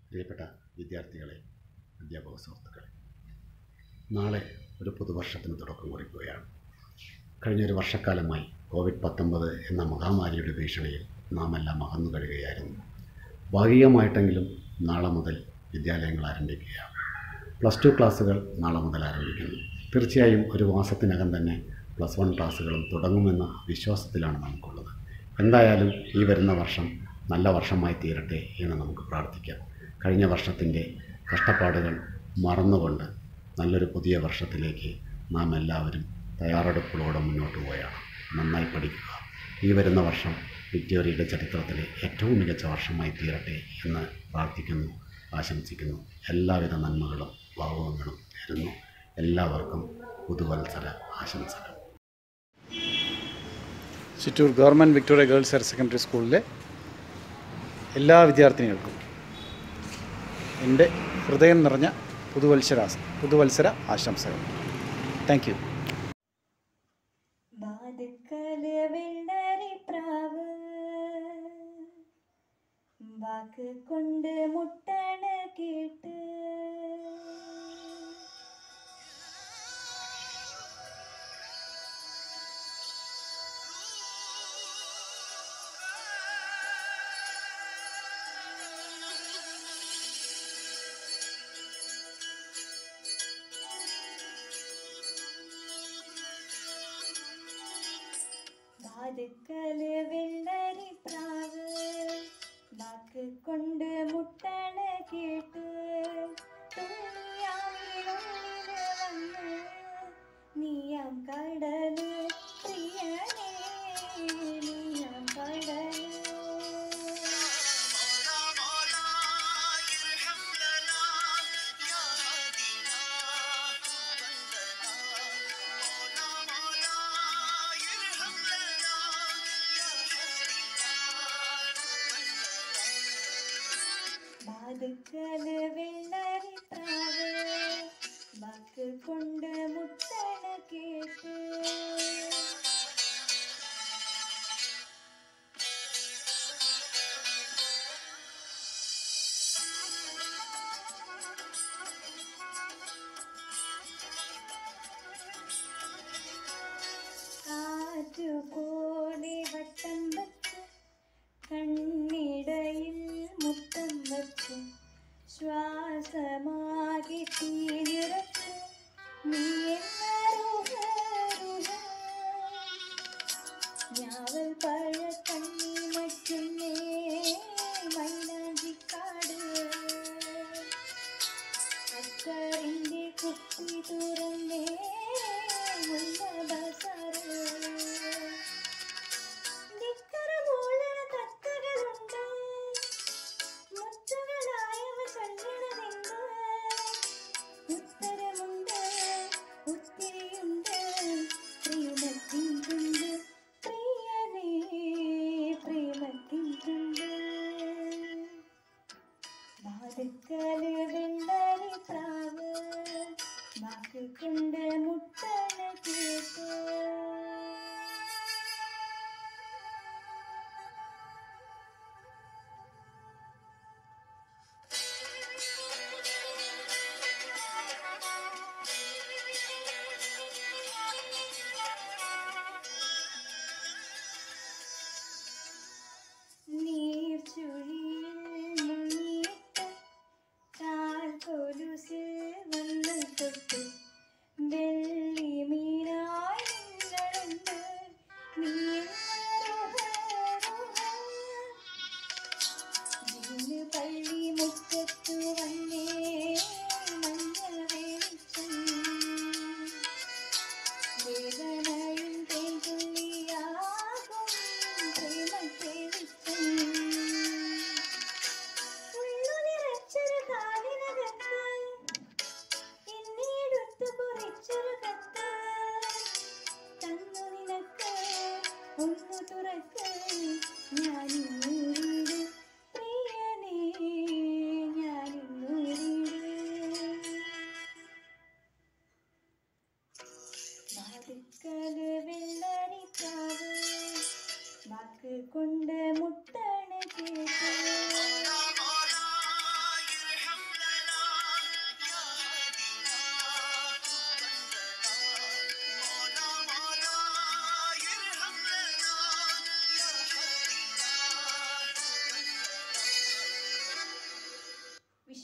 പ്രിയപ്പെട്ട വിദ്യാർത്ഥികളെ അധ്യാപക സുഹൃത്തുക്കളെ നാളെ ഒരു പുതുവർഷത്തിന് തുടക്കം കുറിക്കുകയാണ് കഴിഞ്ഞൊരു വർഷക്കാലമായി കോവിഡ് പത്തൊമ്പത് എന്ന മഹാമാരിയുടെ ഭീഷണിയിൽ നാം എല്ലാം അകന്നു കഴിയുകയായിരുന്നു ഭാഗികമായിട്ടെങ്കിലും നാളെ മുതൽ വിദ്യാലയങ്ങൾ ആരംഭിക്കുകയാണ് പ്ലസ് ടു ക്ലാസ്സുകൾ നാളെ മുതൽ ആരംഭിക്കുന്നു തീർച്ചയായും ഒരു മാസത്തിനകം തന്നെ പ്ലസ് വൺ ക്ലാസ്സുകളും തുടങ്ങുമെന്ന വിശ്വാസത്തിലാണ് നമുക്കുള്ളത് എന്തായാലും ഈ വരുന്ന വർഷം നല്ല വർഷമായി തീരട്ടെ എന്ന് നമുക്ക് പ്രാർത്ഥിക്കാം കഴിഞ്ഞ വർഷത്തിൻ്റെ കഷ്ടപ്പാടുകൾ മറന്നുകൊണ്ട് നല്ലൊരു പുതിയ വർഷത്തിലേക്ക് നാം എല്ലാവരും തയ്യാറെടുപ്പുകളോടെ മുന്നോട്ട് പോയാണ് നന്നായി പഠിക്കുക ഈ വരുന്ന വർഷം വിക്ടോറിയയുടെ ചരിത്രത്തിലെ ഏറ്റവും മികച്ച വർഷമായി തീരട്ടെ എന്ന് പ്രാർത്ഥിക്കുന്നു ആശംസിക്കുന്നു എല്ലാവിധ നന്മകളും ഭാവങ്ങളും നേരുന്നു എല്ലാവർക്കും പുതുവത്സര ആശംസകൾ Chittur government Victoria girls higher secondary സ്കൂളിലെ എല്ലാ വിദ്യാർത്ഥിനികൾക്കും എൻ്റെ ഹൃദയം നിറഞ്ഞ പുതുവത്സര പുതുവത്സര ആശംസകൾ താങ്ക് യു വാതുക്കല് വെള്ളരിപ്രാവ് വാക്ക് കൊണ്ട് മുട്ടണ കേട്ട് വാതുക്കല് വെള്ളരിപ്രാവ് വാക്ക് കൊണ്ട് മുട്ടണ കേട്ട് തുണിയാവിനുള്ളില് വന്ന് നീയാം കടല് പ്രിയനേ നീയാം കടല് വാതുക്കല് വെള്ളരിപ്രാവ് വാക്ക് കൊണ്ട് മുട്ടണ കേട്ട് കാറ്റുപോലെ വട്ടം വച്ച് കണ്ണിടയിൽ മുത്തം വച്ച് ശ്വാസമാകെ തീനിറച്ച് നീ എന്നറുഹ ഞാവൽ പഴ കണ്ണി മറ്റുന്നേ മൈനാഞ്ചിക്കാട് അക്കറിൻ്റെ കുപ്പി തുറന്നേ മുല്ല ബസാറ് നിക്കറ മൂളണ തത്തകൾ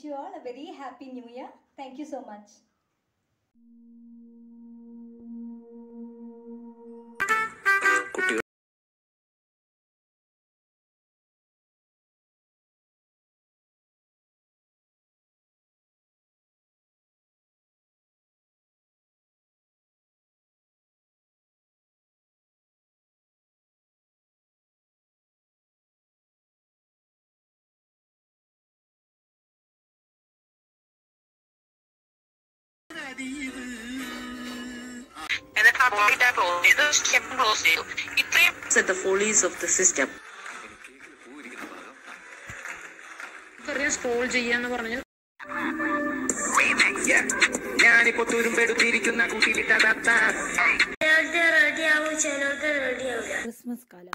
you all a very happy new year. Thank you so much. എന്നിട്ട് ആ ബോഡി ടാപ്പ് ക്ലോസ് ചെയ്തു സ്റ്റെപ്പ് ക്ലോസ് ചെയ്തു ഇത്രയും at the follies of the system. Scroll ചെയ്യാന്ന് പറഞ്ഞു ഞാനിപ്പോ തുരുമ്പെടുത്തിരിക്കുന്ന കൂട്ടിലിട്ട തത്ത ക്രിസ്മസ് കാലം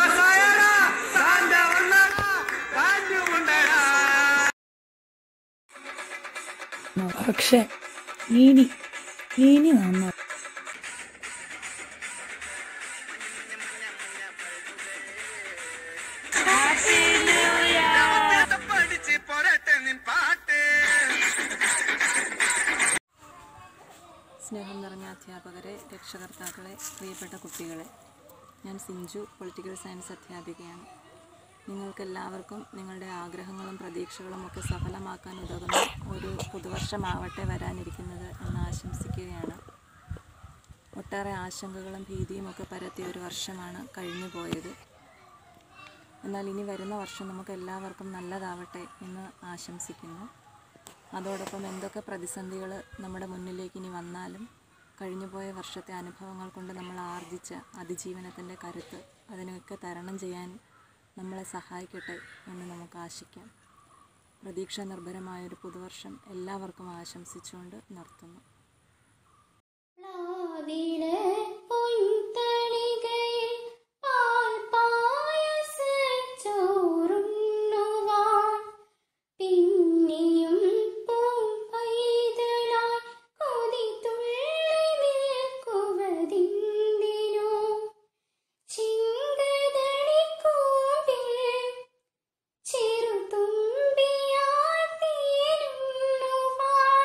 പക്ഷെ ഇനി ഇനി നന്നാ പഠിച്ച് പോരട്ടെ നിൻ പാട്ട് സ്നേഹം നിറഞ്ഞ അധ്യാപകരെ രക്ഷകർത്താക്കളെ പ്രിയപ്പെട്ട കുട്ടികളെ ഞാൻ സിഞ്ചു പൊളിറ്റിക്കൽ സയൻസ് അധ്യാപികയാണ് നിങ്ങൾക്കെല്ലാവർക്കും നിങ്ങളുടെ ആഗ്രഹങ്ങളും പ്രതീക്ഷകളും ഒക്കെ സഫലമാക്കാൻ ഉതകുന്ന ഒരു പുതുവർഷമാവട്ടെ വരാനിരിക്കുന്നത് എന്ന് ആശംസിക്കുകയാണ് ഒട്ടേറെ ആശങ്കകളും ഭീതിയും ഒക്കെ പരത്തിയ ഒരു വർഷമാണ് കഴിഞ്ഞു പോയത് എന്നാൽ ഇനി വരുന്ന വർഷം നമുക്ക് എല്ലാവർക്കും നല്ലതാവട്ടെ എന്ന് ആശംസിക്കുന്നു അതോടൊപ്പം എന്തൊക്കെ പ്രതിസന്ധികൾ നമ്മുടെ മുന്നിലേക്ക് ഇനി വന്നാലും കഴിഞ്ഞുപോയ വർഷത്തെ അനുഭവങ്ങൾ കൊണ്ട് നമ്മൾ ആർജിച്ച അതിജീവനത്തിൻ്റെ കരുത്ത് അതിനെയൊക്കെ തരണം ചെയ്യാൻ നമ്മളെ സഹായിക്കട്ടെ എന്ന് നമുക്ക് ആശിക്കാം പ്രതീക്ഷ നിർഭരമായൊരു പുതുവർഷം എല്ലാവർക്കും ആശംസിച്ചുകൊണ്ട് നിർത്തുന്നു പ്ലാവിലെ പൊൻതളികയിൽ പാൽപ്പായസച്ചോറുണ്ണുവാൻ പിന്നെയും പൂമ്പൈതളായി കൊതിതുള്ളി നിൽക്കുവതെന്തിനോ ചിങ്കതളിക്കൂമ്പിൽ ചെറുതുമ്പിയായി തേനുണ്ണുവാൻ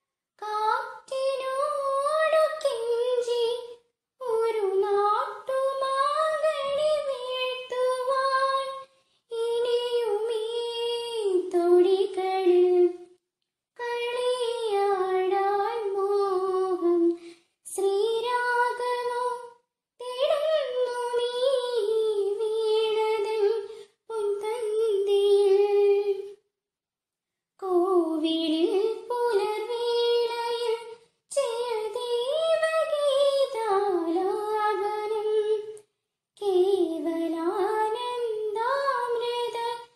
കാറ്റിനോടു കെഞ്ചി ഒരു നാട്ടുമാകണി വീഴ്ത്തുവാൻ ഇനിയുമീ തൊടികളിൽ കളിയാടാൻ മോഹം ശ്രീരാഗമോ തേടുന്നു നീ വീണതൻ പൊൻതന്തിയിൽ കോവിലിൽ പുലർവേളയിൽ ജയദീപഗീതാലാപനം കേവലാനന്ദാമൃത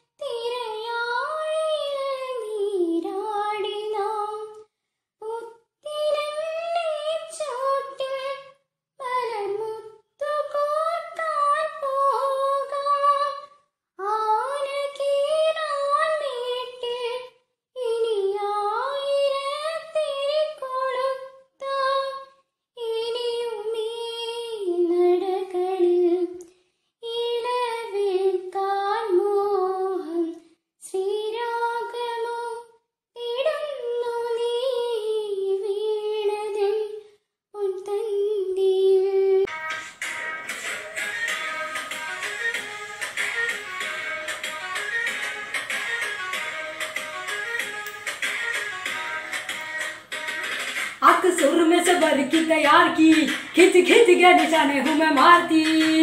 തിരയാഴിയിൽ നീരാടി നാം പുത്തിനെന്നെ ചോട്ടിൽ മലർമുത്തു കോർക്കാൻ പോകാം ആനകീറാൻ മേട്ടിൽ ഇനി ആയിരത്തിരി കൊളുത്താം ഇനിയുമീ നടകളിൽ ഇളവേൽക്കാൻ മോഹം ശ്രീരാഗമോ തിടുന്നു നീ വീണതിൽ പൊൻതന്തിയിൽ आंख सुर में से भर की तैयार की खिंच खिंच के निशाने हूँ मैं मारती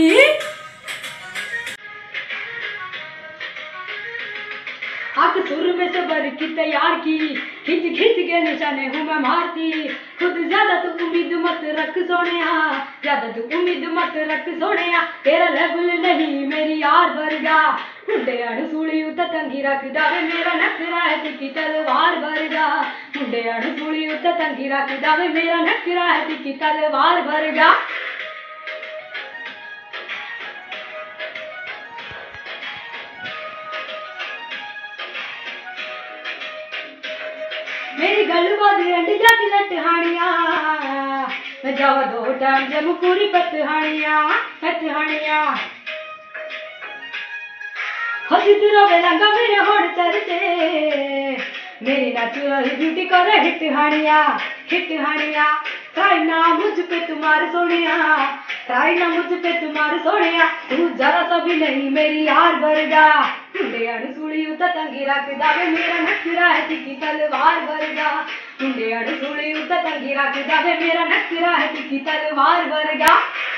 आंख सुर में से भर की तैयार की खिंच खिंच के निशाने हूँ मैं मारती खुद ज्यादा तू उम्मीद मत रख सोनिया ज्यादा तू उम्मीद मत रख सोनिया तेरा लेवल नहीं मेरी यार वर्गा मुंडे अड़ सूली उत तंगी रखदा वे मेरा नखरा है तिकी तलवार वर्गा मुंडे अड़ सूली उत तंगी रखदा वे मेरा नखरा है तिकी तलवार वर्गा मेरी गलबा दी अंड जाती लटहानिया मैं जावा दो टाइम जे मुकुरी पतहानिया पतहानिया हसी तेरा बेलंगा मेरे होड़ चरचे मेरी नेचुरल ब्यूटी करे hit Haniya hit Haniya try ना मुझ पे तुम्हारे सोनिया ट्राई ना मुझ पे तुम्हारे सोनिया तू जरा सा भी नहीं मेरी यार वर्गा मुंडे अड़सूड़ी उत तंगी रख दावे मेरा नखरा है तिकी तलवार वर्गा मुंडे अड़सूड़ी उत तंगी रख दावे मेरा नखरा है तिकी तलवार वर्गा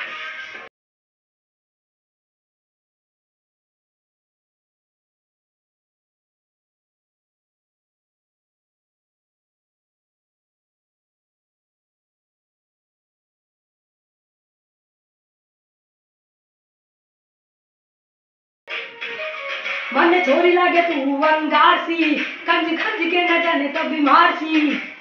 मन छोरी लागे तू अंगार सी कंज खंज के न जाने तो बीमार सी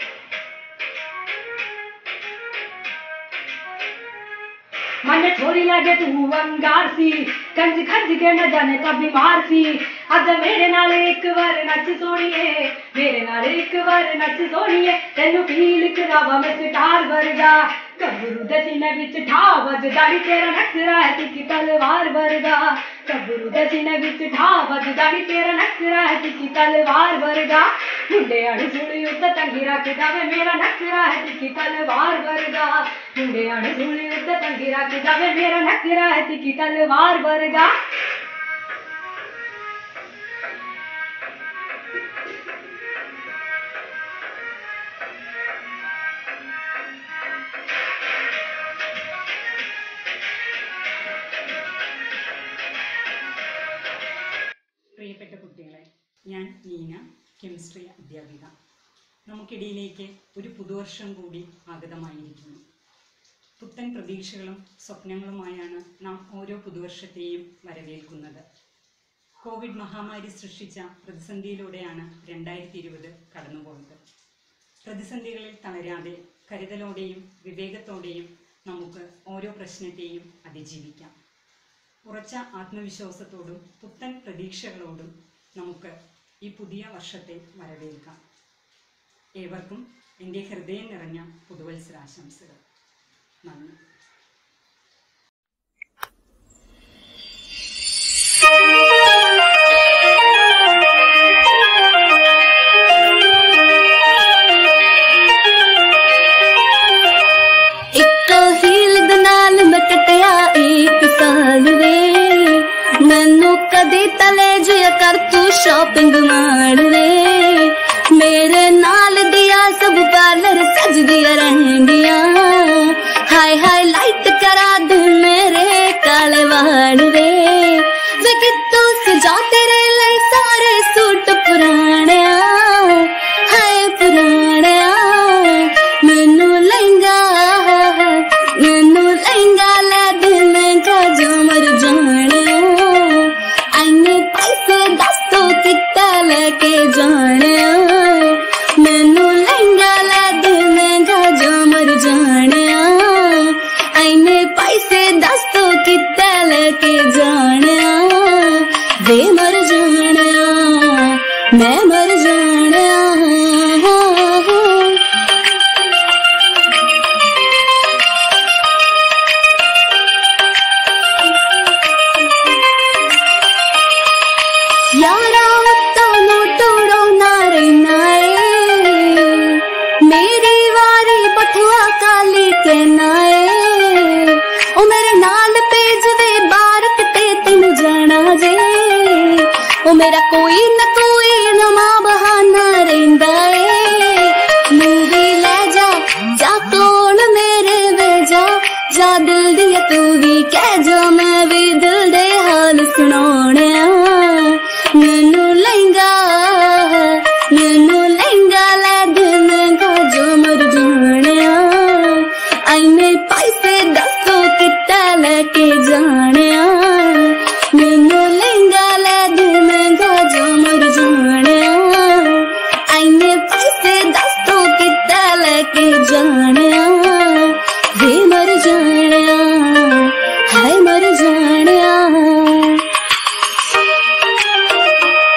मन छोरी लागे तू अंगार सी कंज खंज के न जाने तो बीमार सी अज मेरे नाल एक बार नच सोनिए मेरे नाल एक बार नच सोनिए तेनु फील करावा मैं सितार वर्गा कबरू दे सीने विच ठा वजदा नी तेरा नखरा है तिकी तलवार वर्गा कबरू दे सीने विच ठा वजदा नी तेरा नखरा है तिकी तलवार वर्गा मुंडे अड़ सुली उत्ते तंगी रख जावे मेरा नखरा है तिकी तलवार वर्गा मुंडे अड़ सुली उत्ते तंगी रख जावे मेरा नखरा है तिकी तलवार वर्गा പ്രിയപ്പെട്ട കുട്ടികളെ ഞാൻ നീന കെമിസ്ട്രി അധ്യാപിക നമുക്കിടയിലേക്ക് ഒരു പുതുവർഷം കൂടി ആഗതമായിരിക്കുന്നു പുത്തൻ പ്രതീക്ഷകളും സ്വപ്നങ്ങളുമായാണ് നാം ഓരോ പുതുവർഷത്തെയും വരവേൽക്കുന്നത് കോവിഡ് മഹാമാരി സൃഷ്ടിച്ച പ്രതിസന്ധിയിലൂടെയാണ് രണ്ടായിരത്തി ഇരുപത് കടന്നുപോയത് പ്രതിസന്ധികളിൽ തളരാതെ കരുതലോടെയും വിവേകത്തോടെയും നമുക്ക് ഓരോ പ്രശ്നത്തെയും അതിജീവിക്കാം ഉറച്ച ആത്മവിശ്വാസത്തോടും പുത്തൻ പ്രതീക്ഷകളോടും നമുക്ക് ഈ പുതിയ വർഷത്തെ വരവേൽക്കാം ഏവർക്കും എൻ്റെ ഹൃദയം നിറഞ്ഞ പുതുവത്സരാശംസകൾ നന്ദി ਇੱਕ ਹੀਲ ਦੇ ਨਾਲ ਮੈਂ ਕਟਿਆ ਇੱਕ ਸਾਲ ਵੇ ਮੈਨੂੰ ਕਦੀ ਤਲੇ ਜਿਆ ਕਰ ਤੂੰ ਸ਼ਾਪਿੰਗ ਮਾਰ ਵੇ ਮੇਰੇ ਨਾਲ ਦਿਆ ਸਭ ਪਾਰਲਰ ਸਜਦੀਆਂ ਰਹਿੰਦੀਆਂ ਹਾਏ ਹਾਏ ਲਾਈਟ ਕਰਾ ਦੂੰ ਮੇਰੇ ਕਾਲੇ ਵਾਲ ਵੇ ਵੇ ਕਿਤੋਂ ਸਜਾ ਤੇਰੇ ਲਈ ਸਾਰੇ ਸੂਟ ਪੁਰਾਣਿਆ ਹਾਏ ਪੁਰਾਣਿਆ ਮੈਨੂੰ ਲਹਿੰਗਾ ਮੈਨੂੰ ਲਹਿੰਗਾ ਲੈ ਦੇ ਲਹਿੰਗਾ ਜੋ ਮਰ ਜਾਣਿਆ ਐਨੇ ਪੈਸੇ ਦੱਸ ਤੋ ਕਿੱਤਾ ਲੈ ਕੇ ਜਾਣਿਆ ਮੈਨੂੰ ਲਹਿੰਗਾ ਲੈ ਦੇ ਲਹਿੰਗਾ ਜੋ ਮਰ ਜਾਣਿਆ ਐਨੇ ਪੈਸੇ ਦੱਸ ਤੋ ਕਿੱਤਾ ਲੈ ਕੇ ਜਾਣਿਆ ਵੇ ਮਰ ਜਾਣਿਆ ਮੈਂ ਮਰ ਜਾਣਿਆ यारा वक्ता नो तोड़ो नारे नाए मेरी वारी बठुआ काली के नाए ओ मेरे नाल पेज वे बारक ते तेन जाना जे ओ मेरा कोई न कोई नवा बहाना रहिंदा ए मूवी ले जा जा कोल मेरे वे जा जा दिल दिया तू भी कह जा मैं भी दिल दे हाल सुनाਉਣਿਆ ਮੈਨੂੰ ਲਹਿੰਗਾ ਮੈਨੂੰ ਲਹਿੰਗਾ ਲੈ ਦੇ ਮਹਿੰਗਾ ਜੋ ਮਰ ਜਾਣਿਆ ਐਨੇ ਪੈਸੇ ਦੱਸੋ ਕਿੱਤਾ ਲੈ ਕੇ ਜਾਣਿਆ ਮੈਨੂੰ ਲਹਿੰਗਾ ਲੈ ਦੇ ਮਹਿੰਗਾ ਜੋ ਮਰ ਜਾਣਿਆ ਐਨੇ ਪੈਸੇ ਦੱਸੋ ਕਿੱਤਾ ਲੈ ਕੇ ਜਾਣਿਆ ਵੇ ਮਰ ਜਾਣਿਆ ਹਾਏ ਮਰ ਜਾਣਿਆ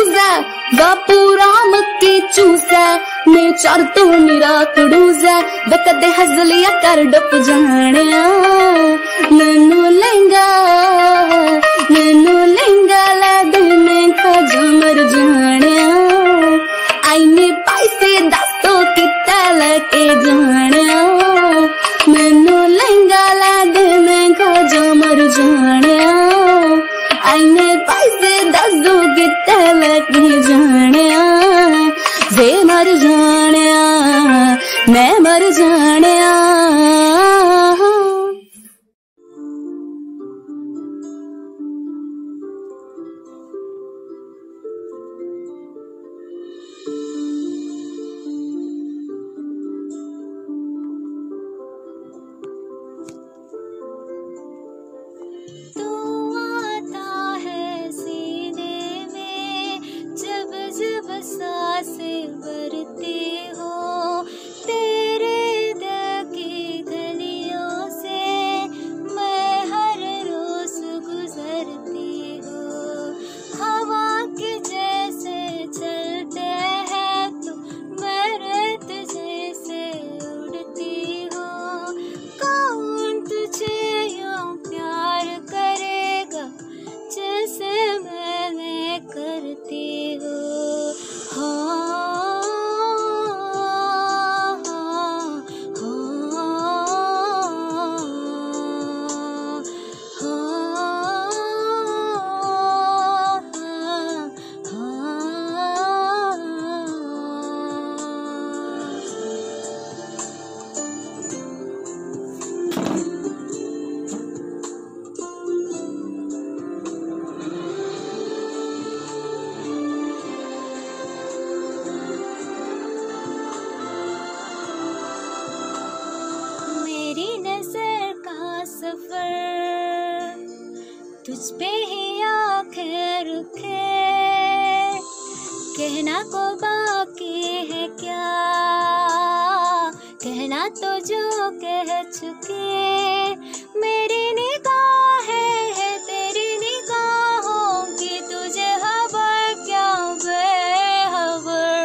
लूज है बापू राम की चूस है मैं चार तो मेरा खड़ूस है वे कदे हजलिया कर डप जाने नैनू लहंगा नैनू लहंगा ला दे मैं खा मर जाने आईने पैसे दस तो किता लके जाने मैनू लहंगा ला दे मैं खा मर जाने आईने पैसे दस दो किता लके जाने वे मर जाने मैं मर जाने तू आता है सीने में जब जब सांस भरती हो तेरे दिल की गलियों से मैं हर रोज गुजरती हूँ हवा के जैसे चलते हैं तो मैं रेत जैसे उड़ती हूँ कौन तुझे यूं प्यार करेगा जैसे मैंने करती हूँ हाँ हाँ हाँ मेरी नजर का सफर तुझ पे ही आंखें रुके कहना को बाकी है क्या कहना तो जो कह चुके मेरी निगाहें है तेरी निगाहों की तुझे खबर क्या बेखबर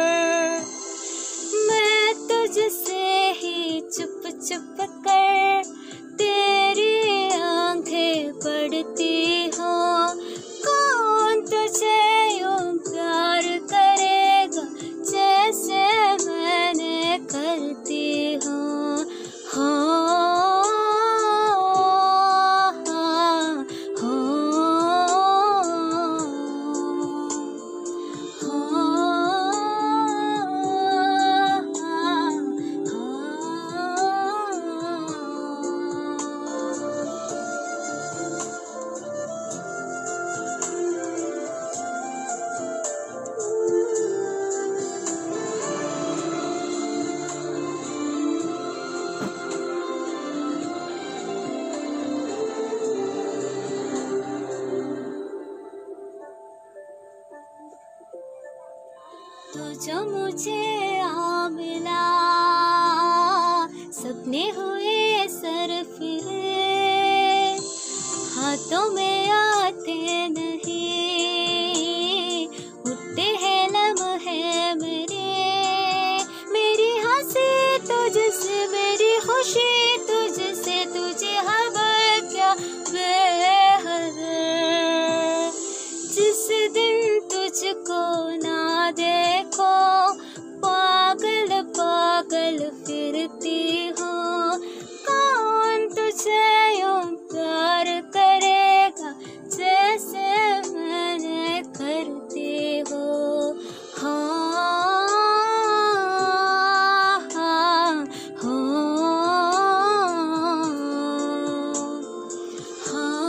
मैं तुझसे ही चुप चुप कर तेरी आंखें पढ़ती हूँ कौन तुझे यूं प्यार करेगा जैसे मैंने करती हूँ हाँ हाँ तो जो मुझे आ मिला सपने हुए सर फिरे हाथों में आते नहीं उठते हैं लम्हे मेरे मेरी हंसी तुझसे मेरी खुशी तुझसे तुझे खबर क्या बेहद जिस दिन तुझको ना देखो पागल पागल फिरती हूँ कौन तुझे यूं प्यार करेगा जैसे मैंने करती हूँ हाँ हाँ हाँ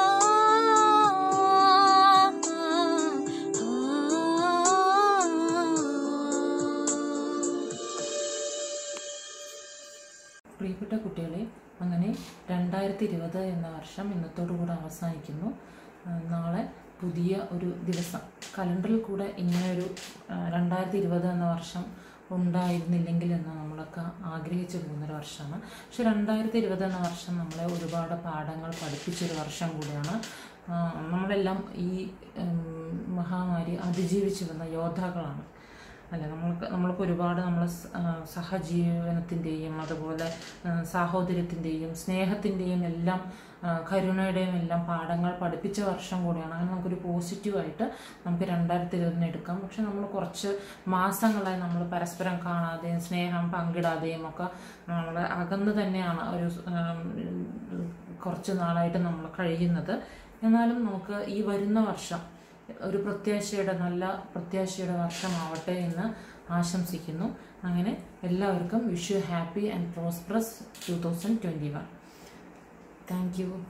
പ്രിയപ്പെട്ട കുട്ടികളെ അങ്ങനെ രണ്ടായിരത്തി ഇരുപത് എന്ന വർഷം ഇന്നത്തോടുകൂടെ അവസാനിക്കുന്നു ആ, നാളെ പുതിയ ഒരു ദിവസം കലണ്ടറിൽ കൂടെ ഇങ്ങനെ ഒരു രണ്ടായിരത്തി ഇരുപത് എന്ന വർഷം ഉണ്ടായിരുന്നില്ലെങ്കിൽ എന്ന് നമ്മളൊക്കെ ആഗ്രഹിച്ചു പോകുന്നൊരു വർഷമാണ് പക്ഷെ രണ്ടായിരത്തി ഇരുപത് എന്ന വർഷം നമ്മളെ ഒരുപാട് പാഠങ്ങൾ പഠിപ്പിച്ചൊരു വർഷം കൂടിയാണ് ആ, നമ്മളെല്ലാം ഈ ഉം, മഹാമാരി അതിജീവിച്ചു വന്ന യോദ്ധാക്കളാണ് അല്ല നമ്മൾക്ക് നമ്മൾക്ക് ഒരുപാട് നമ്മൾ സഹജീവനത്തിൻ്റെയും അതുപോലെ ആ, സാഹോദര്യത്തിൻ്റെയും സ്നേഹത്തിൻ്റെയും എല്ലാം ആ, കരുണയുടെയും എല്ലാം പാഠങ്ങൾ പഠിപ്പിച്ച വർഷം കൂടിയാണ് അങ്ങനെ നമുക്കൊരു പോസിറ്റീവായിട്ട് നമുക്ക് രണ്ടായിരത്തി ഇരുപതിന് എടുക്കാം പക്ഷെ നമ്മൾ കുറച്ച് മാസങ്ങളായി നമ്മൾ പരസ്പരം കാണാതെയും സ്നേഹം പങ്കിടാതെയും ഒക്കെ നമ്മൾ അകന്ന് തന്നെയാണ് ഒരു ആം, കുറച്ച് നാളായിട്ട് നമ്മൾ കഴിയുന്നത് എന്നാലും നമുക്ക് ഈ വരുന്ന വർഷം ഒരു പ്രത്യാശയുടെ നല്ല പ്രത്യാശയുടെ വർഷമാവട്ടെ എന്ന് ആശംസിക്കുന്നു അങ്ങനെ എല്ലാവർക്കും wish you happy and prosperous two thousand twenty one thank you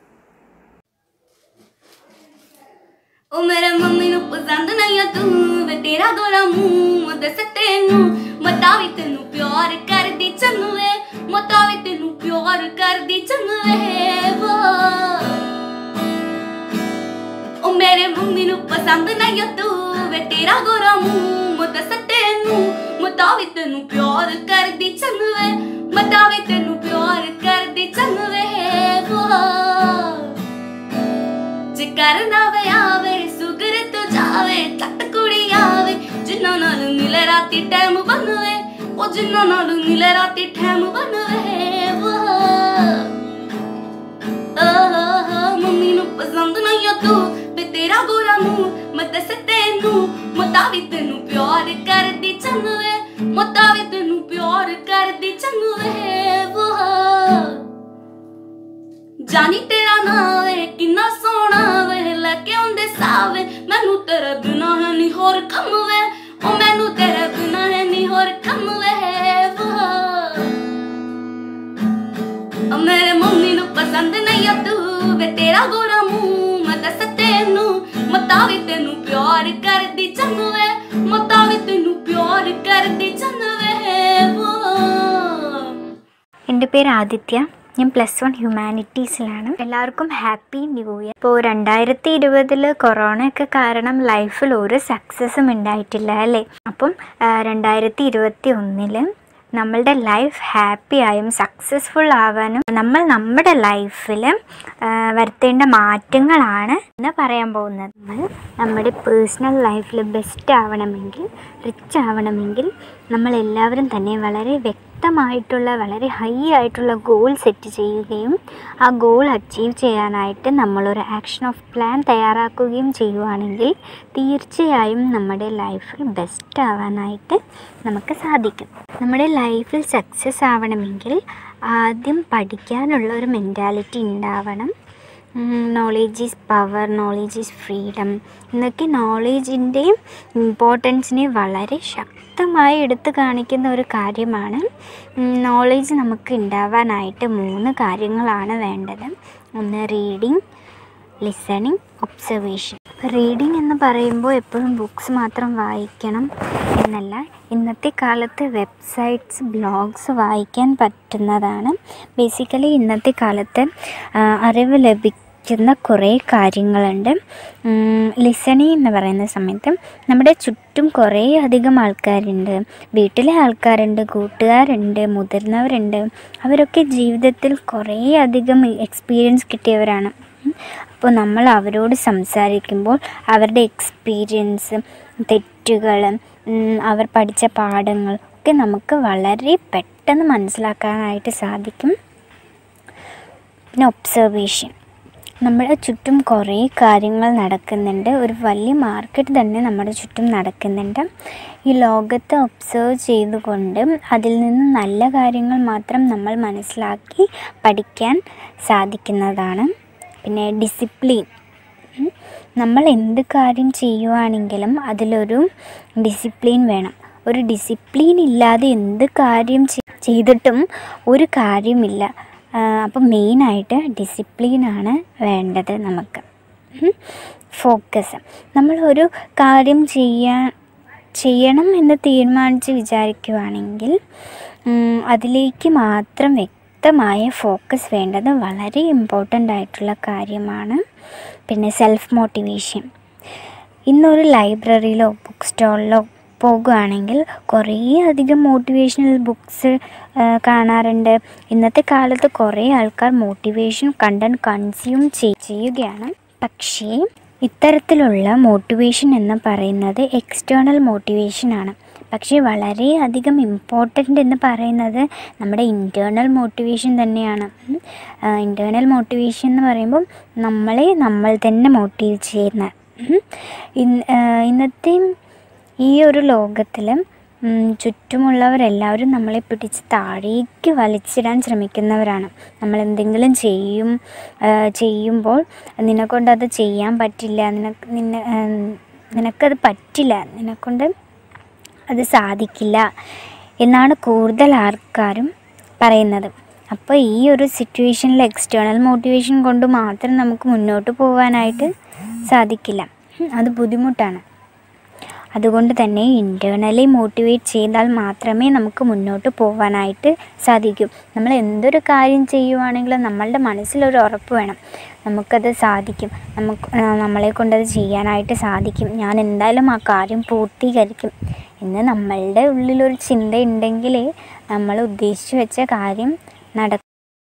ਉਹ ਮੇਰੇ ਮੰਮੀ ਨੂੰ ਪਸੰਦ ਨਹੀਂ ਆ ਤੂੰ ਵੇ ਤੇਰਾ ਗੋਰਾ ਮੂੰਹ ਦੱਸ ਤੈਨੂੰ ਮਤਾ ਵੀ ਤੈਨੂੰ ਪਿਆਰ ਕਰਦੀ ਚੰਨੂ ਵੇ ਮਤਾ ਵੀ ਤੈਨੂੰ ਪਿਆਰ ਕਰਦੀ ਚੰਨੂ ਵੇ ਵਾ ਉਹ ਮੇਰੇ ਮੰਮੀ ਨੂੰ ਪਸੰਦ ਨਹੀਂ ਆ ਤੂੰ ਵੇ ਤੇਰਾ ਗੋਰਾ ਮੂੰਹ ਦੱਸ ਤੈਨੂੰ ਮਤਾ ਵੀ ਤੈਨੂੰ ਪਿਆਰ ਕਰਦੀ ਚੰਨੂ ਵੇ ਮਤਾ ਵੀ ਤੈਨੂੰ ਪਿਆਰ ਕਰਦੀ ਚੰਨੂ ਵੇ ਵਾ ਜੇ ਕਰਨਾ ਵੇ ਆਵੇ ਸੁਗਰ ਤੋ ਜਾਵੇ ਚੱਟ ਕੁੜੀ ਆਵੇ ਜਿੰਨਾਂ ਨਾਲ ਮਿਲੇ ਰਾਤੀ ਟਾਈਮ ਬਣਵੇ ਉਹ ਜਿੰਨਾਂ ਨਾਲ ਮਿਲੇ ਰਾਤੀ ਟਾਈਮ ਬਣਵੇ ਵਾਹ ਆਹ ਮੰਮੀ ਨੂੰ ਪਸੰਦ ਨਹੀਂ ਆ ਤੂੰ ਬੇ ਤੇਰਾ ਗੋਰਾ ਮੂੰਹ ਮੈਂ ਦੱਸ ਤੈਨੂੰ ਮਤਾ ਵੀ ਤੈਨੂੰ ਪਿਆਰ ਕਰਦੀ ਚੰਨਵੇ ਮਤਾ ਵੀ ਤੈਨੂੰ ਪਿਆਰ ਕਰਦੀ ਚੰਨਵੇ ਵਾਹ ਜਾਨੀ ਤੇਰਾ ਨਾਂ ਵੇ ਕਿੰਨਾ ਸੋਹਣਾ ਵੇ ਲੈ ਕੇ ਆਉਂਦੇ ਸਾਵੇ ਮੈਨੂੰ ਤੇਰੇ ਬਿਨਾ ਹੈ ਨਹੀਂ ਹੋਰ ਕੰਮ ਵੇ ਉਹ ਮੈਨੂੰ ਤੇਰੇ ਬਿਨਾ ਹੈ ਨਹੀਂ ਹੋਰ ਕੰਮ ਵੇ ਵਾਹ ਉਹ ਮੇਰੇ ਮੰਮੀ ਨੂੰ ਪਸੰਦ ਨਹੀਂ ਆ ਤੂੰ ਵੇ ਤੇਰਾ ਗੋਰਾ ਮੂੰਹ ਮੈਂ ਦੱਸ ਤੈਨੂੰ ਮਤਾ ਵੀ ਤੈਨੂੰ ਪਿਆਰ ਕਰਦੀ ਚੰਨ ਵੇ ਮਤਾ ਵੀ ਤੈਨੂੰ ਪਿਆਰ ਕਰਦੀ ਚੰਨ ਵੇ ਵਾਹ എൻ്റെ പേര് ആദിത്യ ഞാൻ പ്ലസ് വൺ ഹ്യൂമാനിറ്റീസിലാണ് എല്ലാവർക്കും ഹാപ്പി ന്യൂ ഇയർ ഇപ്പോൾ രണ്ടായിരത്തി ഇരുപതിൽ കൊറോണയൊക്കെ കാരണം ലൈഫിൽ ഒരു സക്സസ്സും ഉണ്ടായിട്ടില്ല അല്ലേ അപ്പം ആ, രണ്ടായിരത്തി ഇരുപത്തി ഒന്നിൽ നമ്മളുടെ ലൈഫ് ഹാപ്പി ആയും സക്സസ്ഫുൾ ആവാനും നമ്മൾ നമ്മുടെ ലൈഫിൽ വരുത്തേണ്ട മാറ്റങ്ങളാണ് എന്ന് പറയാൻ പോകുന്നത് നമ്മൾ നമ്മുടെ പേഴ്സണൽ ലൈഫിൽ ബെസ്റ്റ് ആവണമെങ്കിൽ റിച്ച് ആവണമെങ്കിൽ നമ്മൾ എല്ലാവരും തന്നെ വളരെ വ്യക്തമായിട്ടുള്ള വളരെ ഹൈ ആയിട്ടുള്ള ഗോൾ സെറ്റ് ചെയ്യുകയും ആ ഗോൾ അച്ചീവ് ചെയ്യാനായിട്ട് നമ്മളൊരു ആക്ഷൻ ഓഫ് പ്ലാൻ തയ്യാറാക്കുകയും ചെയ്യുവാണെങ്കിൽ തീർച്ചയായും നമ്മുടെ ലൈഫിൽ ബെസ്റ്റ് ആവാനായിട്ട് നമുക്ക് സാധിക്കും നമ്മുടെ ലൈഫിൽ സക്സസ് ആവണമെങ്കിൽ ആദ്യം പഠിക്കാനുള്ള ഒരു മെൻറ്റാലിറ്റി ഉണ്ടാവണം knowledge is power knowledge is freedom എന്നൊക്കെ നോളേജിൻ്റെയും ഇമ്പോർട്ടൻസിനെ വളരെ ശക്തമായി എടുത്തു കാണിക്കുന്ന ഒരു കാര്യമാണ് നോളേജ് നമുക്ക് ഉണ്ടാവാനായിട്ട് മൂന്ന് കാര്യങ്ങളാണ് വേണ്ടത് ഒന്ന് റീഡിങ് ലിസണിങ് ഒബ്സർവേഷൻ റീഡിംഗ് എന്ന് പറയുമ്പോൾ എപ്പോഴും ബുക്സ് മാത്രം വായിക്കണം എന്നല്ല ഇന്നത്തെ കാലത്ത് വെബ്സൈറ്റ്സ് ബ്ലോഗ്സ് വായിക്കാൻ പറ്റുന്നതാണ് ബേസിക്കലി ഇന്നത്തെ കാലത്ത് ആ, അറിവ് ലഭിക്കുന്ന കുറേ കാര്യങ്ങളുണ്ട് ലിസണിങ് എന്ന് പറയുന്ന സമയത്ത് നമ്മുടെ ചുറ്റും കുറേ അധികം ആൾക്കാരുണ്ട് വീട്ടിലെ ആൾക്കാരുണ്ട് കൂട്ടുകാരുണ്ട് മുതിർന്നവരുണ്ട് അവരൊക്കെ ജീവിതത്തിൽ കുറേ അധികം എക്സ്പീരിയൻസ് കിട്ടിയവരാണ് അപ്പോൾ നമ്മൾ അവരോട് സംസാരിക്കുമ്പോൾ അവരുടെ എക്സ്പീരിയൻസ് തെറ്റുകൾ ഉം, അവർ പഠിച്ച പാഠങ്ങൾ ഒക്കെ നമുക്ക് വളരെ പെട്ടെന്ന് മനസ്സിലാക്കാനായിട്ട് സാധിക്കും പിന്നെ ഒബ്സർവേഷൻ നമ്മുടെ ചുറ്റും കുറേ കാര്യങ്ങൾ നടക്കുന്നുണ്ട് ഒരു വലിയ മാർക്കറ്റ് തന്നെ നമ്മുടെ ചുറ്റും നടക്കുന്നുണ്ട് ഈ ലോകത്തെ ഒബ്സർവ് ചെയ്തുകൊണ്ട് അതിൽ നിന്ന് നല്ല കാര്യങ്ങൾ മാത്രം നമ്മൾ മനസ്സിലാക്കി പഠിക്കാൻ സാധിക്കുന്നതാണ് പിന്നെ ഡിസിപ്ലിൻ ഉം. നമ്മൾ എന്ത് കാര്യം ചെയ്യുവാണെങ്കിലും അതിലൊരു ഡിസിപ്ലിൻ വേണം ഒരു ഡിസിപ്ലിൻ ഇല്ലാതെ എന്ത് കാര്യം ചെ- ചെയ്തിട്ടും ഒരു കാര്യമില്ല ആ, അപ്പം മെയിനായിട്ട് ഡിസിപ്ലിനാണ് വേണ്ടത് നമുക്ക് ഫോക്കസ് നമ്മൾ ഒരു കാര്യം ചെയ്യാൻ ചെയ്യണം എന്ന് തീരുമാനിച്ച് വിചാരിക്കുവാണെങ്കിൽ ഉം, അതിലേക്ക് മാത്രം വ്യക്തമായ ഫോക്കസ് വേണ്ടത് വളരെ ഇമ്പോർട്ടൻ്റ് ആയിട്ടുള്ള കാര്യമാണ് പിന്നെ സെൽഫ് മോട്ടിവേഷൻ ഇന്നൊരു ലൈബ്രറിയിലോ ബുക്ക് സ്റ്റോളിലോ പോകുകയാണെങ്കിൽ കുറേ അധികം മോട്ടിവേഷണൽ ബുക്സ് കാണാറുണ്ട് ഇന്നത്തെ കാലത്ത് കുറേ ആൾക്കാർ മോട്ടിവേഷൻ കണ്ടൻറ് കൺസ്യൂം ചെയ്യുകയാണ് പക്ഷേ ഇത്തരത്തിലുള്ള മോട്ടിവേഷൻ എന്ന് പറയുന്നത് എക്സ്റ്റേണൽ മോട്ടിവേഷനാണ് പക്ഷേ വളരെയധികം ഇമ്പോർട്ടൻ്റ് എന്ന് പറയുന്നത് നമ്മുടെ ഇൻറ്റേർണൽ മോട്ടിവേഷൻ തന്നെയാണ് ഇൻറ്റേർണൽ മോട്ടിവേഷൻ എന്ന് പറയുമ്പം നമ്മളെ നമ്മൾ തന്നെ മോട്ടീവ് ചെയ്യുന്ന ഉം. ഇന്ന് ആ, ഇന്നത്തെ ഈ ഒരു ലോകത്തിൽ ചുറ്റുമുള്ളവരെല്ലാവരും നമ്മളെ പിടിച്ച് താഴേക്ക് വലിച്ചിടാൻ ശ്രമിക്കുന്നവരാണ് നമ്മൾ എന്തെങ്കിലും ചെയ്യും ആ, ചെയ്യുമ്പോൾ നിന്നെക്കൊണ്ടത് ചെയ്യാൻ പറ്റില്ല നിനക്ക് നിന്നെ ആ, നിനക്കത് പറ്റില്ല നിന്നെക്കൊണ്ട് അത് സാധിക്കില്ല എന്നാണ് കൂടുതൽ ആൾക്കാരും പറയുന്നത് അപ്പോൾ ഈ ഒരു സിറ്റുവേഷനിൽ എക്സ്റ്റേണൽ മോട്ടിവേഷൻ കൊണ്ട് മാത്രം നമുക്ക് മുന്നോട്ട് പോകാനായിട്ട് സാധിക്കില്ല ഉം, അത് ബുദ്ധിമുട്ടാണ് അതുകൊണ്ട് തന്നെ ഇൻറ്റേർണലി മോട്ടിവേറ്റ് ചെയ്താൽ മാത്രമേ നമുക്ക് മുന്നോട്ട് പോകാനായിട്ട് സാധിക്കൂ നമ്മൾ എന്തൊരു കാര്യം ചെയ്യുവാണെങ്കിലും നമ്മളുടെ മനസ്സിലൊരു ഉറപ്പ് വേണം നമുക്കത് സാധിക്കും നമുക്ക് ആ, നമ്മളെ കൊണ്ടത് ചെയ്യാനായിട്ട് സാധിക്കും ഞാൻ എന്തായാലും ആ കാര്യം പൂർത്തീകരിക്കും എന്ന് നമ്മളുടെ ഉള്ളിലൊരു ചിന്ത ഉണ്ടെങ്കിലേ നമ്മൾ ഉദ്ദേശിച്ചു വെച്ച കാര്യം നടക്കും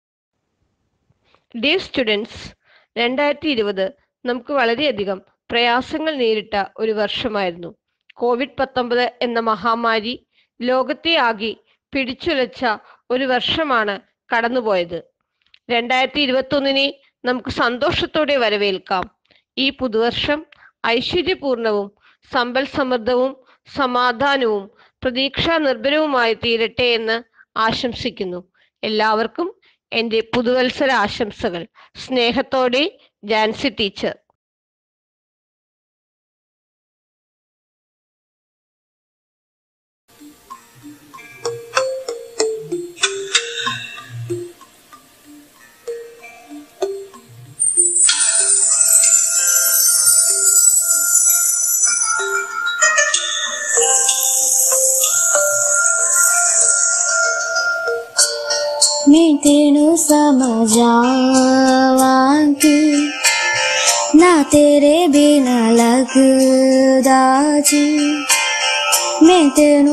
ഡിയർ സ്റ്റുഡൻസ് രണ്ടായിരത്തി ഇരുപത് നമുക്ക് വളരെയധികം പ്രയാസങ്ങൾ നേരിട്ട ഒരു വർഷമായിരുന്നു കോവിഡ് പത്തൊമ്പത് എന്ന മഹാമാരി ലോകത്തെ ആകെ പിടിച്ചുലച്ച ഒരു വർഷമാണ് കടന്നുപോയത് രണ്ടായിരത്തി ഇരുപത്തൊന്നിനെ നമുക്ക് സന്തോഷത്തോടെ വരവേൽക്കാം ഈ പുതുവർഷം ഐശ്വര്യപൂർണവും സമ്പൽ സമൃദ്ധവും സമാധാനവും പ്രതീക്ഷാ നിർഭരവുമായി തീരട്ടെ എന്ന് ആശംസിക്കുന്നു എല്ലാവർക്കും എൻ്റെ പുതുവത്സര ആശംസകൾ സ്നേഹത്തോടെ ജാൻസി ടീച്ചർ मैं तेनू समझावांगी ना तेरे बिना लगदा जी मैं तेनू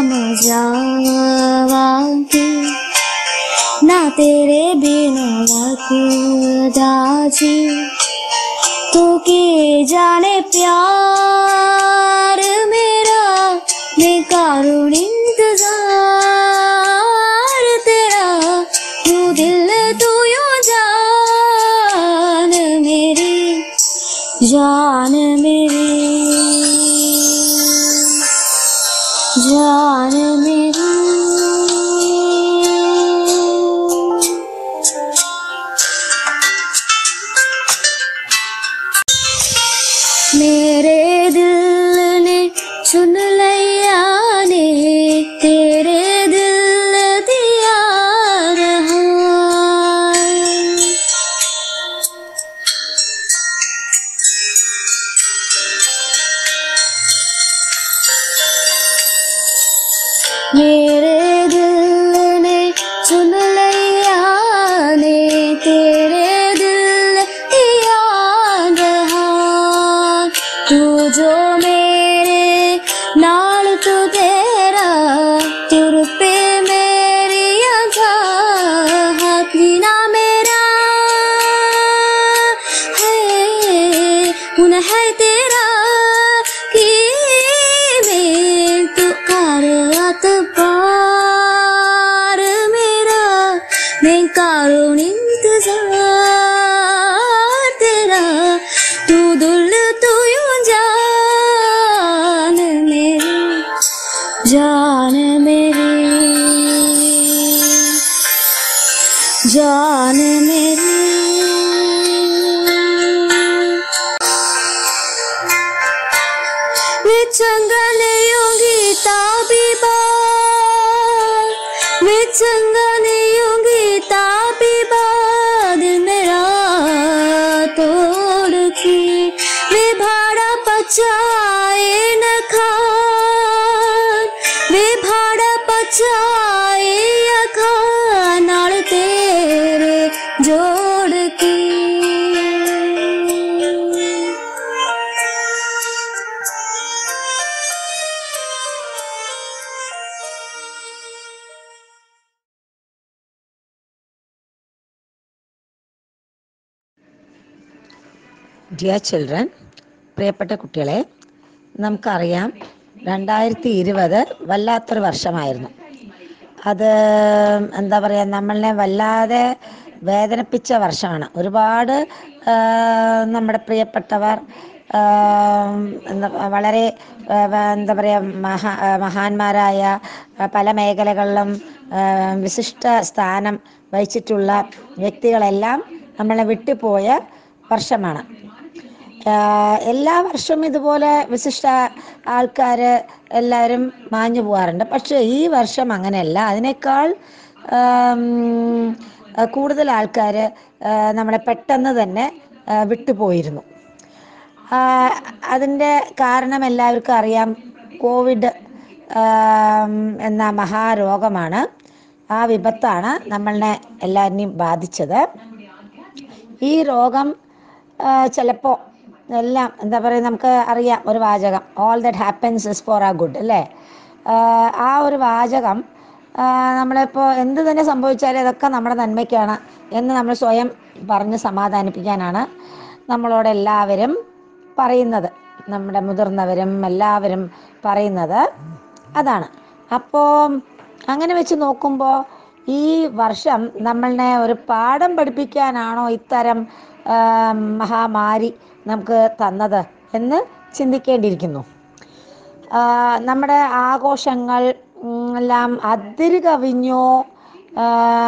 समझावांगी ना तेरे बिना लगदा जी तू के जाने प्यार मेरा मैं करूँ इंतजार तेरा तू दिल तू यूं जान मेरी जान मेरी जान मेरी मेरे दिल ने चुन लिया ने तेरे दिल दिया रहा मेरे दिल ने चुन लिया ने तेरे दिल दिया रहा तू जो मेरे नाल तू तेरा तुर पे मेरी आंखा हाथ ना मेरा है हुन है तेरा कि मैं तू कर अत पार मेरा मैं करूँ इंतजार तेरा तू दुल तू यूं जान मेरी जान मेरी जान मेरी विचंगनेयोगी ताबीबा विचंगनेयोगी ताबीबा दिल मेरा तोड़ के वे भाड़ा पचाए न खान वे भाड़ा पचाए या खान नाल तेरे जोड़ के Dear children, പ്രിയപ്പെട്ട കുട്ടികളെ നമുക്കറിയാം രണ്ടായിരത്തി ഇരുപത് വല്ലാത്തൊരു വർഷമായിരുന്നു അത് എന്താ പറയുക നമ്മളെ വല്ലാതെ വേദനിപ്പിച്ച വർഷമാണ് ഒരുപാട് ആ, നമ്മുടെ പ്രിയപ്പെട്ടവർ ആ, എന്താ വളരെ ആ, വ- എന്താ പറയുക മഹാ ആ, മഹാന്മാരായ ആ, പല മേഖലകളിലും ആ, വിശിഷ്ട സ്ഥാനം വഹിച്ചിട്ടുള്ള വ്യക്തികളെല്ലാം നമ്മളെ വിട്ടുപോയ വർഷമാണ് ആഹ് എല്ലാ വർഷവും ഇതുപോലെ വിശിഷ്ട ആൾക്കാർ എല്ലാവരും മാഞ്ഞു പോകാറുണ്ട് പക്ഷേ ഈ വർഷം അങ്ങനെയല്ല അതിനേക്കാൾ ആം, കൂടുതൽ ആൾക്കാർ നമ്മളെ പെട്ടെന്ന് തന്നെ ആ, വിട്ടുപോയിരുന്നു ആഹ് അതിൻ്റെ കാരണം എല്ലാവർക്കും അറിയാം കോവിഡ് ആം, എന്ന മഹാരോഗമാണ് ആ വിപത്താണ് നമ്മളെ എല്ലാവരെയും ബാധിച്ചത് ഈ രോഗം ചിലപ്പോൾ എല്ലാം എന്താ പറയുക നമുക്ക് അറിയാം ഒരു വാചകം all that happens is for a good അല്ലേ ആ, ആ ഒരു വാചകം ആ, നമ്മളിപ്പോൾ എന്ത് തന്നെ സംഭവിച്ചാലും അതൊക്കെ നമ്മുടെ നന്മയ്ക്കാണ് എന്ന് നമ്മൾ സ്വയം പറഞ്ഞ് സമാധാനിപ്പിക്കാനാണ് നമ്മളോട് എല്ലാവരും പറയുന്നത് നമ്മുടെ മുതിർന്നവരും എല്ലാവരും പറയുന്നത് അതാണ് അപ്പോൾ അങ്ങനെ വെച്ച് നോക്കുമ്പോൾ ഈ വർഷം നമ്മളെ ഒരു പാഠം പഠിപ്പിക്കാനാണോ ഇത്തരം ആ, മഹാമാരി നമുക്ക് തന്നത് എന്ന് ചിന്തിക്കേണ്ടിയിരിക്കുന്നു ആ, നമ്മുടെ ആഘോഷങ്ങൾ ഉം, എല്ലാം അതിര് കവിഞ്ഞോ ആ,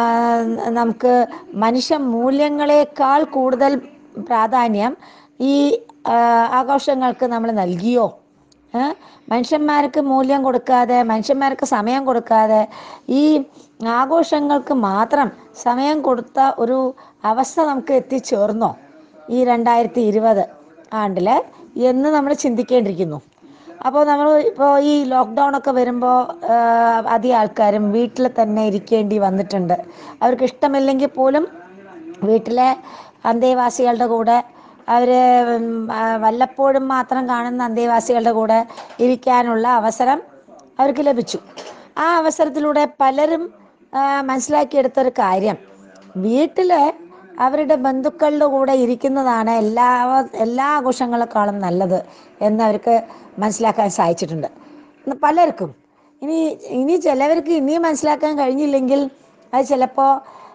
നമുക്ക് മനുഷ്യ മൂല്യങ്ങളെക്കാൾ കൂടുതൽ പ്രാധാന്യം ഈ ആ, ആഘോഷങ്ങൾക്ക് നമ്മൾ നൽകിയോ ഏ? മനുഷ്യന്മാർക്ക് മൂല്യം കൊടുക്കാതെ മനുഷ്യന്മാർക്ക് സമയം കൊടുക്കാതെ ഈ ആഘോഷങ്ങൾക്ക് മാത്രം സമയം കൊടുത്ത ഒരു അവസ്ഥ നമുക്ക് എത്തിച്ചേർന്നോ ഈ രണ്ടായിരത്തി ഇരുപത് ആണ്ടിൽ എന്ന് നമ്മൾ ചിന്തിക്കേണ്ടിയിരിക്കുന്നു അപ്പോൾ നമ്മൾ ഇപ്പോൾ ഈ ലോക്ക്ഡൗൺ ഒക്കെ വരുമ്പോൾ അധികം ആൾക്കാരും വീട്ടിൽ തന്നെ ഇരിക്കേണ്ടി വന്നിട്ടുണ്ട് അവർക്ക് ഇഷ്ടമില്ലെങ്കിൽ പോലും വീട്ടിലെ അന്തേവാസികളുടെ കൂടെ അവർ വല്ലപ്പോഴും മാത്രം കാണുന്ന അന്തേവാസികളുടെ കൂടെ ഇരിക്കാനുള്ള അവസരം അവർക്ക് ലഭിച്ചു ആ അവസരത്തിലൂടെ പലരും ആ, മനസ്സിലാക്കിയെടുത്തൊരു കാര്യം വീട്ടിൽ അവരുടെ ബന്ധുക്കളുടെ കൂടെ ഇരിക്കുന്നതാണ് എല്ലാ എല്ലാ ആഘോഷങ്ങളെക്കാളും നല്ലത് എന്ന് അവർക്ക് മനസ്സിലാക്കാൻ സാധിച്ചിട്ടുണ്ട് ഇന്ന് പലർക്കും ഇനി ഇനി ചിലവർക്ക് ഇനിയും മനസ്സിലാക്കാൻ കഴിഞ്ഞില്ലെങ്കിൽ അത് ചിലപ്പോൾ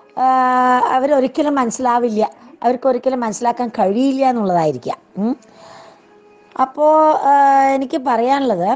അവരൊരിക്കലും മനസ്സിലാവില്ല അവർക്ക് ഒരിക്കലും മനസ്സിലാക്കാൻ കഴിയില്ല എന്നുള്ളതായിരിക്കാം ഉം. അപ്പോൾ എനിക്ക് പറയാനുള്ളത്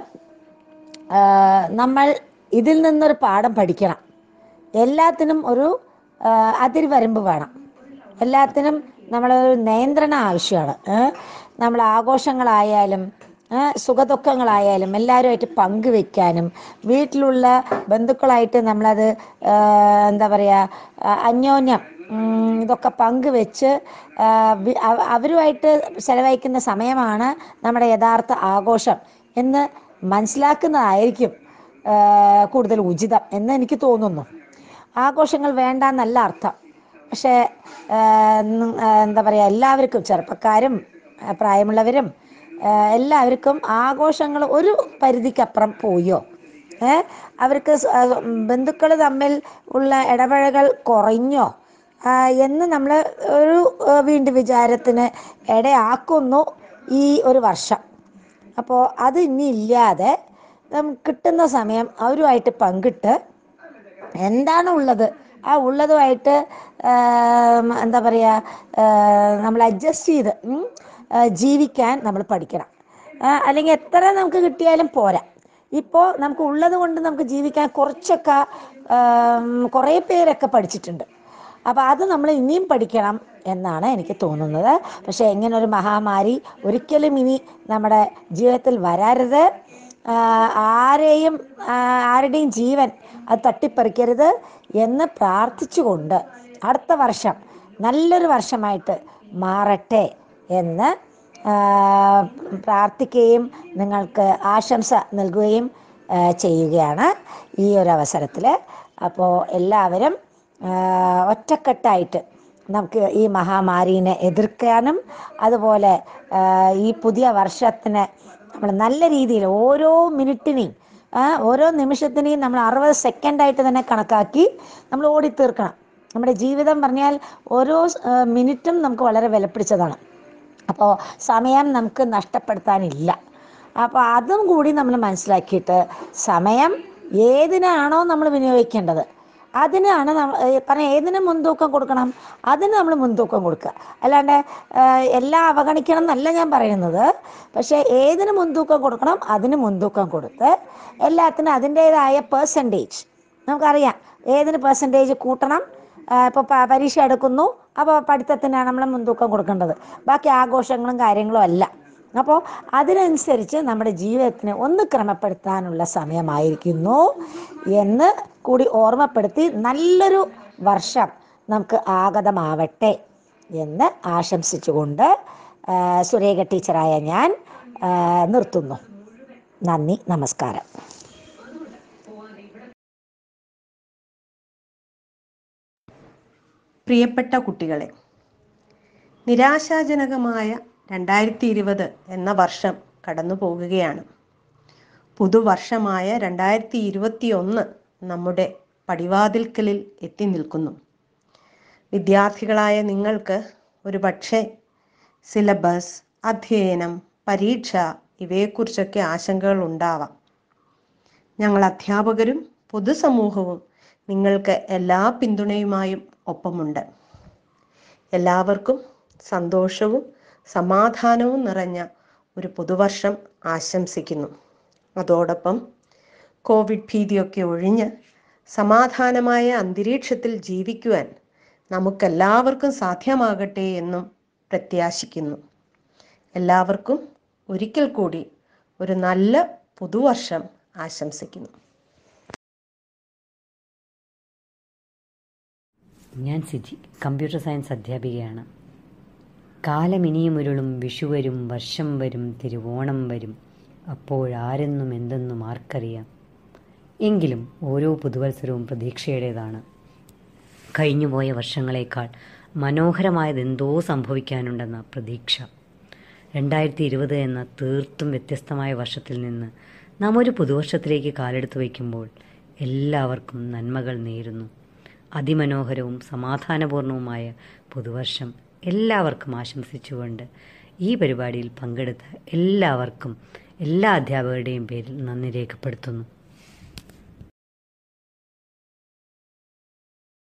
ആ, നമ്മൾ ഇതിൽ നിന്നൊരു പാഠം പഠിക്കണം എല്ലാത്തിനും ഒരു ആ, അതിർവരമ്പ് വേണം എല്ലാത്തിനും നമ്മളൊരു നിയന്ത്രണം ആവശ്യമാണ് ഏ? നമ്മൾ ആഘോഷങ്ങളായാലും ഏ, സുഖദുഃഖങ്ങളായാലും എല്ലാവരുമായിട്ട് പങ്കുവെക്കാനും വീട്ടിലുള്ള ബന്ധുക്കളായിട്ട് നമ്മളത് ആ, എന്താ പറയുക അന്യോന്യം ഉം, ഇതൊക്കെ പങ്കുവെച്ച് ആ, വി- അവ- അവരുമായിട്ട് ചെലവഴിക്കുന്ന സമയമാണ് നമ്മുടെ യഥാർത്ഥ ആഘോഷം എന്ന് മനസ്സിലാക്കുന്നതായിരിക്കും ആ, കൂടുതൽ ഉചിതം എന്ന് എനിക്ക് തോന്നുന്നു ആഘോഷങ്ങൾ വേണ്ട എന്നല്ല അർത്ഥം പക്ഷേ ആ, ന- ആ, എന്താ പറയുക എല്ലാവർക്കും ചെറുപ്പക്കാരും ആ, പ്രായമുള്ളവരും ആ, എല്ലാവർക്കും ആഘോഷങ്ങൾ ഒരു പരിധിക്കപ്പുറം പോയോ ഏ അവർക്ക് ബന്ധുക്കൾ തമ്മിൽ ഉള്ള ഇടപഴകൽ കുറഞ്ഞോ ആ, എന്ന് നമ്മൾ ഒരു ആ, വീണ്ടും വിചാരത്തിന് ഇടയാക്കുന്നു ഈ ഒരു വർഷം അപ്പോൾ അത് ഇനി ഇല്ലാതെ നമുക്ക് കിട്ടുന്ന സമയം അവരുമായിട്ട് പങ്കിട്ട് എന്താണ് ഉള്ളത് ആ ഉള്ളതുമായിട്ട് ആം, എന്താ പറയുക നമ്മൾ അഡ്ജസ്റ്റ് ചെയ്ത് ഉം, ആ, ജീവിക്കാൻ നമ്മൾ പഠിക്കണം ആ, അല്ലെങ്കിൽ എത്ര നമുക്ക് കിട്ടിയാലും പോരാ ഇപ്പോൾ നമുക്ക് ഉള്ളത് കൊണ്ട് നമുക്ക് ജീവിക്കാൻ കുറച്ചൊക്കെ ആം, കുറേ പേരൊക്കെ പഠിച്ചിട്ടുണ്ട് അപ്പോൾ അത് നമ്മൾ ഇനിയും പഠിക്കണം എന്നാണ് എനിക്ക് തോന്നുന്നത് പക്ഷേ ഇങ്ങനെ ഒരു മഹാമാരി ഒരിക്കലും ഇനി നമ്മുടെ ജീവിതത്തിൽ വരരുത് ആ, ആരെയും ആ, ആരുടെയും ജീവൻ അത് തട്ടിപ്പറിക്കരുത് എന്ന് പ്രാർത്ഥിച്ചുകൊണ്ട് അടുത്ത വർഷം നല്ലൊരു വർഷമായിട്ട് മാറട്ടെ എന്ന് ആ, പ്രാർത്ഥിക്കുകയും നിങ്ങൾക്ക് ആശംസ നൽകുകയും ആ, ചെയ്യുകയാണ് ഈ ഒരു അവസരത്തിൽ അപ്പോൾ എല്ലാവരും ആ, ഒറ്റക്കെട്ടായിട്ട് നമുക്ക് ഈ മഹാമാരീനെ എതിർക്കാനും അതുപോലെ ആ, ഈ പുതിയ വർഷത്തിന് നമ്മൾ നല്ല രീതിയിൽ ഓരോ മിനിറ്റിനെയും ആ, ഓരോ നിമിഷത്തിനെയും നമ്മൾ അറുപത് സെക്കൻഡായിട്ട് തന്നെ കണക്കാക്കി നമ്മൾ ഓടിത്തീർക്കണം നമ്മുടെ ജീവിതം പറഞ്ഞാൽ ഓരോ ആ, മിനിറ്റും നമുക്ക് വളരെ വിലപിടിച്ചതാണ് അപ്പോൾ സമയം നമുക്ക് നഷ്ടപ്പെടുത്താനില്ല അപ്പോൾ അതും കൂടി നമ്മൾ മനസ്സിലാക്കിയിട്ട് സമയം ഏതിനാണോ നമ്മൾ വിനിയോഗിക്കേണ്ടത് അതിനാണ് നമ്മൾ പറഞ്ഞ ഏതിന് മുൻതൂക്കം കൊടുക്കണം അതിന് നമ്മൾ മുൻതൂക്കം കൊടുക്കുക അല്ലാണ്ട് ഏഹ്, എല്ലാം അവഗണിക്കണം എന്നല്ല ഞാൻ പറയുന്നത് പക്ഷേ ഏതിന് മുൻതൂക്കം കൊടുക്കണം അതിന് മുൻതൂക്കം കൊടുത്ത് എല്ലാത്തിനും അതിൻ്റേതായ പേഴ്സൻറ്റേജ് നമുക്കറിയാം ഏതിന് പെർസെൻറ്റേജ് കൂട്ടണം ഇപ്പോൾ പരീക്ഷ എടുക്കുന്നു അപ്പോൾ പഠിത്തത്തിനാണ് നമ്മൾ മുൻതൂക്കം കൊടുക്കേണ്ടത് ബാക്കി ആഘോഷങ്ങളും കാര്യങ്ങളും അല്ല അപ്പോൾ അതിനനുസരിച്ച് നമ്മുടെ ജീവിതത്തിനെ ഒന്ന് ക്രമപ്പെടുത്താനുള്ള സമയമായിരിക്കുന്നു എന്ന് കൂടി ഓർമ്മപ്പെടുത്തി നല്ലൊരു വർഷം നമുക്ക് ആഗതമാവട്ടെ എന്ന് ആശംസിച്ചുകൊണ്ട് ആ, സുരേഖ ടീച്ചറായ ഞാൻ ആ, നിർത്തുന്നു നന്ദി നമസ്കാരം പ്രിയപ്പെട്ട കുട്ടികളെ നിരാശാജനകമായ രണ്ടായിരത്തി ഇരുപത് എന്ന വർഷം കടന്നു പോകുകയാണ് പുതുവർഷമായ രണ്ടായിരത്തി ഇരുപത്തി ഒന്ന് നമ്മുടെ പടിവാതിൽക്കലിൽ എത്തി നിൽക്കുന്നു വിദ്യാർത്ഥികളായ നിങ്ങൾക്ക് ഒരു പക്ഷേ സിലബസ് അധ്യയനം പരീക്ഷ ഇവയെക്കുറിച്ചൊക്കെ ആശങ്കകൾ ഉണ്ടാവാം ഞങ്ങൾ അധ്യാപകരും പൊതുസമൂഹവും നിങ്ങൾക്ക് എല്ലാ പിന്തുണയുമായും ഒപ്പമുണ്ട് എല്ലാവർക്കും സന്തോഷവും സമാധാനവും നിറഞ്ഞ ഒരു പുതുവർഷം ആശംസിക്കുന്നു അതോടൊപ്പം കോവിഡ് ഭീതിയൊക്കെ ഒഴിഞ്ഞ് സമാധാനമായ അന്തരീക്ഷത്തിൽ ജീവിക്കുവാൻ നമുക്കെല്ലാവർക്കും സാധ്യമാകട്ടെ എന്നും പ്രത്യാശിക്കുന്നു എല്ലാവർക്കും ഒരിക്കൽ കൂടി ഒരു നല്ല പുതുവർഷം ആശംസിക്കുന്നു ഞാൻ സിജി കമ്പ്യൂട്ടർ സയൻസ് അധ്യാപികയാണ് കാലം ഇനിയും ഉരുളും വിഷു വരും വർഷം വരും തിരുവോണം വരും അപ്പോഴാരെന്നും എന്തെന്നും ആർക്കറിയാം എങ്കിലും ഓരോ പുതുവത്സരവും പ്രതീക്ഷയുടേതാണ് കഴിഞ്ഞുപോയ വർഷങ്ങളേക്കാൾ മനോഹരമായതെന്തോ സംഭവിക്കാനുണ്ടെന്ന പ്രതീക്ഷ രണ്ടായിരത്തി ഇരുപത് എന്ന തീർത്തും വ്യത്യസ്തമായ വർഷത്തിൽ നിന്ന് നാം ഒരു പുതുവർഷത്തിലേക്ക് കാലെടുത്ത് വയ്ക്കുമ്പോൾ എല്ലാവർക്കും നന്മകൾ നേരുന്നു അതിമനോഹരവും സമാധാനപൂർണവുമായ പുതുവർഷം എല്ലാവർക്കും ആശംസിച്ചുകൊണ്ട് ഈ പരിപാടിയിൽ പങ്കെടുത്ത എല്ലാവർക്കും എല്ലാ അധ്യാപകരുടെയും പേരിൽ നന്ദി രേഖപ്പെടുത്തുന്നു